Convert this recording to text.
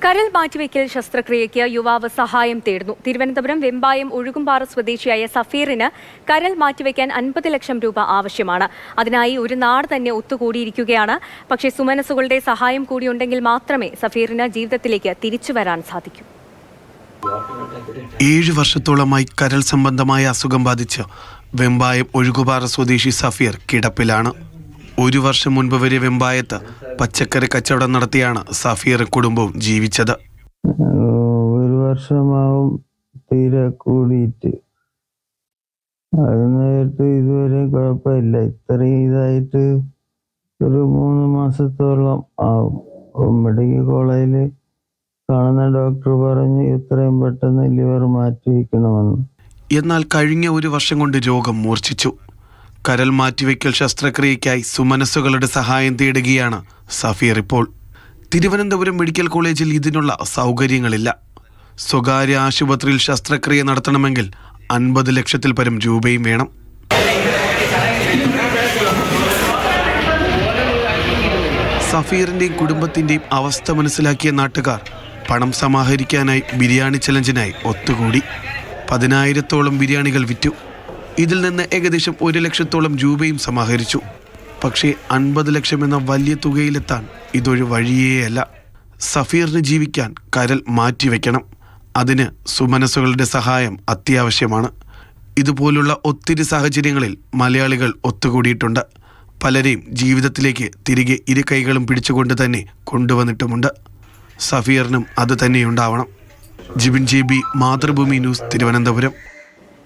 കരൾ മാറ്റിവെക്കൽ ശസ്ത്രക്രിയയ്ക്ക് യുവാവ് സഹായം തേടുന്നു തിരുവനന്തപുരം വെമ്പായം ഒഴുകുംപാറ സ്വദേശിയായ സഫീറിന് കരൾ മാറ്റിവെക്കാൻ അൻപത് ലക്ഷം രൂപ ആവശ്യമാണ് അതിനായി ഒരു നാട് തന്നെ ഒത്തുകൂടിയിരിക്കുകയാണ് പക്ഷേ സുമനസുകളുടെ സഹായം കൂടിയുണ്ടെങ്കിൽ മാത്രമേ സഫീറിന് ജീവിതത്തിലേക്ക് തിരിച്ചു വരാൻ സാധിക്കൂ ഏഴ് വർഷത്തോളമായി കരൾ സംബന്ധമായ അസുഖം ബാധിച്ച് വെമ്പായം ഒഴുകുപാറ സ്വദേശി സഫീർ കിടപ്പിലാണ് ഒരു വർഷം മുൻപ് വരെ വെമ്പായത്ത് പച്ചക്കറി കച്ചവടം നടത്തിയാണ് സഫീറും കുടുംബവും ജീവിച്ചത് ഒരു വർഷമാവും തീരെ കൂടിയിട്ട് അത് നേരിട്ട് ഇതുവരെ കുഴപ്പമില്ല ഇത്രയും ഇതായിട്ട് ഒരു മൂന്ന് മാസത്തോളം ആവും അപ്പം മെഡിക്കൽ കോളേജിൽ കാണുന്ന ഡോക്ടർ പറഞ്ഞു ഇത്രയും പെട്ടെന്ന് ലിവർ മാറ്റി വയ്ക്കണമെന്ന് എന്നാൽ കഴിഞ്ഞ ഒരു വർഷം കൊണ്ട് രോഗം മൂർച്ഛിച്ചു കരൾ മാറ്റിവെക്കൽ ശസ്ത്രക്രിയയ്ക്കായി സുമനസ്സുകളുടെ സഹായം തേടുകയാണ് സഫീർ ഇപ്പോൾ തിരുവനന്തപുരം മെഡിക്കൽ കോളേജിൽ ഇതിനുള്ള സൗകര്യങ്ങളില്ല സ്വകാര്യ ആശുപത്രിയിൽ ശസ്ത്രക്രിയ നടത്തണമെങ്കിൽ അൻപത് ലക്ഷത്തിൽ പരം രൂപയും വേണം സഫീറിന്റെയും കുടുംബത്തിന്റെയും അവസ്ഥ മനസ്സിലാക്കിയ നാട്ടുകാർ പണം സമാഹരിക്കാനായി ബിരിയാണി ചലഞ്ചിനായി ഒത്തുകൂടി പതിനായിരത്തോളം ബിരിയാണികൾ വിറ്റു ഇതിൽ നിന്ന് ഏകദേശം ഒരു ലക്ഷത്തോളം രൂപയും സമാഹരിച്ചു പക്ഷേ അൻപത് ലക്ഷം എന്ന വലിയ തുകയിലെത്താൻ ഇതൊരു വഴിയേയല്ല സഫീറിന് ജീവിക്കാൻ കരൽ മാറ്റിവെക്കണം അതിന് സുമനസ്സുകളുടെ സഹായം അത്യാവശ്യമാണ് ഇതുപോലുള്ള ഒത്തിരി സാഹചര്യങ്ങളിൽ മലയാളികൾ ഒത്തുകൂടിയിട്ടുണ്ട് പലരെയും ജീവിതത്തിലേക്ക് തിരികെ ഇരു കൈകളും പിടിച്ചുകൊണ്ട് തന്നെ കൊണ്ടുവന്നിട്ടുമുണ്ട് സഫീറിനും അത് തന്നെയുണ്ടാവണം Jibin J B Mathrubhumi news Thiruvananthapuram